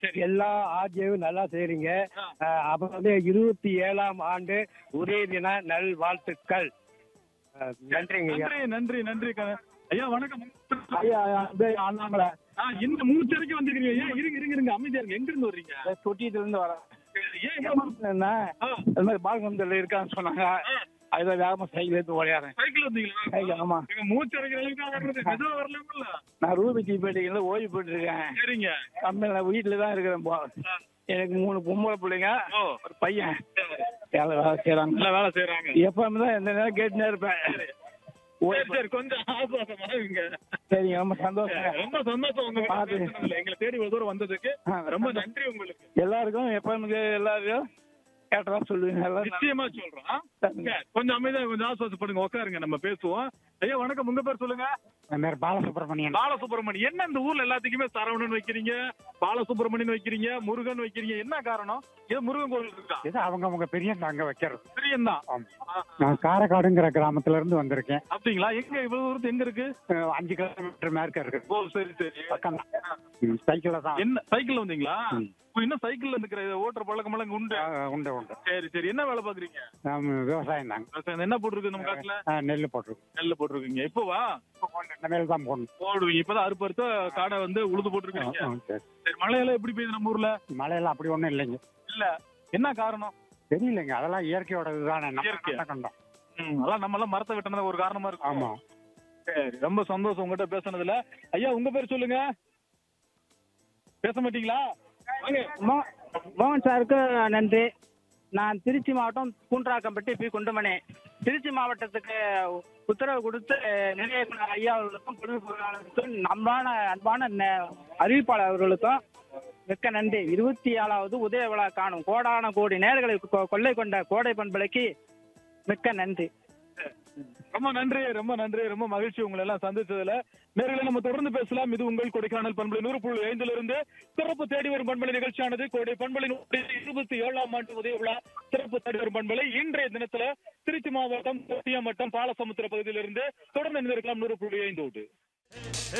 எல்லா ஆர்ஜியும் நல்லா செய்றீங்க அஹ், அப்புறம் வந்து இருபத்தி ஏழாம் ஆண்டு ஒரே தின நல் வாழ்த்துக்கள் அஹ், நன்றிங்க ஐயா. நன்றி நன்றி நன்றி க- ஐயா வணக்கம் ஐயா வந்து அண்ணாமலை ஆ, இந்த மூச்சரைக்கு வந்திருக்கீங்க ஏன் இருங்க இருங்க இருங்க அமைதியா இருங்க எங்க இருந்து வர்றீங்க தொட்டியத்துல இருந்து வரேன் ஏன் இங்க என்ன ஆ, அது மாதிரி பாலசமுத்திரத்தில் இருக்கான்னு சொன்னாங்க அதுல வேகமா சைக்கிள் எடுத்து ஓடியாரேன் சைக்கிள் வந்தீங்களா சைக்கிள் ஆமா எங்க மூச்சு அடைக்கிற அளவுக்கு வர்றது மெதுவா வரலாம்ல நான் ரூபிக்கு போயிட்டீங்களா ஓய்வு போயிட்டு இருக்கேன் சரிங்க கம்பெனில நான் வீட்டுல தான் இருக்கிறேன் போ எனக்கு மூணு பொம்பளை பிள்ளைங்க ஓ ஒரு பையன் வேலை வேலை செய்யறாங்க நல்லா வேலை செய்யறாங்க எப்பவுமே தான் எந்த நேரம் கேட்டுனே இருப்பேன் சரி சரி கொஞ்சம் ஆசுவாசமா இருங்க சரிங்க ரொம்ப சந்தோஷம் ரொம்ப சந்தோஷம் உங்க கிட்ட பாத்து. பேசுனதுல. எங்களை தேடி ஒரு தூரம் வந்ததுக்கு ஆ, ரொம்ப நன்றி உங்களுக்கு எல்லாருக்கும் எப்பவுமே எல்லாருக்கும் கேட்டதா சொல்லுவீங்க எல்லாரும் நிச்சயமா சொல்றோம் இங்க, கொஞ்சம் அமைதியா கொஞ்சம் ஆசுவாசப்படுங்க உட்காருங்க நம்ம பேசுவோம் ஐயா வணக்கம் உங்க பேர் சொல்லுங்க என் பேர் பாலசுப்ரமணியன் பாலசுப்ரமணியன் என்ன இந்த ஊர்ல எல்லாத்துக்குமே சரவணன் வைக்கிறீங்க பாலசுப்ரமணியன் வைக்கிறீங்க முருகன் வைக்கிறீங்க என்ன காரணம் இது முருகன் கோவில் இருக்கா இது அவங்க அவங்க பெரிய அங்க வைக்கிறது பிரியம் தான் நான் காரைக்காடுங்கிற கிராமத்துல இருந்து வந்திருக்கேன் அப்படிங்களா எங்க இவ்வளவு தூரத்து எங்க இருக்கு அஹ் அஞ்சு கிலோமீட்டர் மேற்க இருக்கு ஓ சரி சரி பக்கம் தான் சைக்கிள்ல தான் என்ன சைக்கிள்ல வந்தீங்களா ம். ஓ, இன்னும் சைக்கிள்ல இருக்கிற ஓட்டுற பழக்கம் எல்லாம் உண்டு அஹ் உண்டு உண்டு சரி சரி என்ன வேலை பாக்குறீங்க நாம விவசாயம் தாங்க விவசாயம் என்ன போட்டிருக்கு நம்ம காட்டுல அஹ் நெல் போட்டிருக்கோம் நெல்ல போட்டிருக்கீங்க இப்போவா நெல் தான் போடணும் போடுவீங்க இப்பதான் அறுப்பு அறுத்த காடை வந்து உழுது போட்டிருக்கீங்க அஹ் சரி. சரி மழையெல்லாம் எப்படி பெய்யுது நம்ம ஊர்ல மழையெல்லாம் அப்படி ஒண்ணும் இல்லைங்க இல்ல என்ன காரணம் தெரியலைங்க அதெல்லாம் இயற்கையோட இதுதானே நம்ம இயற்கை. கண்ட கண்டோம் ம், அதான் நம்ம எல்லாம் மரத்தை வெட்டினது ஒரு காரணமா இருக்கு ஆமா சரி ரொம்ப சந்தோஷம் உங்ககிட்ட பேசுனதுல ஐயா உங்க பேர் சொல்லுங்க பேச மாட்டீங்களா வாங்க மோ- மோகன் சாருக்கு நன்றி நான் திருச்சி மாவட்டம் பூன்றாக்கம்பட்டி பி குண்டுமணி திருச்சி மாவட்டத்துக்கு உத்தரவு கொடுத்து நிலைய இயக்குனர் ஐயா அவர்களுக்கும் பொது பொருளாளருக்கும் நம்பான அன்பான ந- அறிவிப்பாளர் அவர்களுக்கும் மிக்க நன்றி இருபத்தி ஏழாவது உதய விழா காணும் கோடான கோடி நேர்களை கொ- கொள்ளை கொண்ட கோடை பண்பலைக்கு மிக்க நன்றி ரொம்ப நன்றி ரொம்ப நன்றி ரொம்ப மகிழ்ச்சி உங்களை எல்லாம் சந்திச்சதுல நேர்களை நம்ம தொடர்ந்து பேசலாம் இது உங்கள் கொடைக்கானல் பண்பலை நூறு புள்ளி ஐந்துல இருந்து சிறப்பு தேடி வரும் பண்பலை நிகழ்ச்சியானது கோடை பண்பலை இருபத்தி ஏழாம் ஆண்டு உதய விழா சிறப்பு தேடி வரும் பண்பலை இன்றைய தினத்துல திருச்சி மாவட்டம் தொட்டியம் வட்டம் பாலசமுத்திர பகுதியிலிருந்து தொடர்ந்து இருக்கலாம் நூறு புள்ளி ஐந்தோடு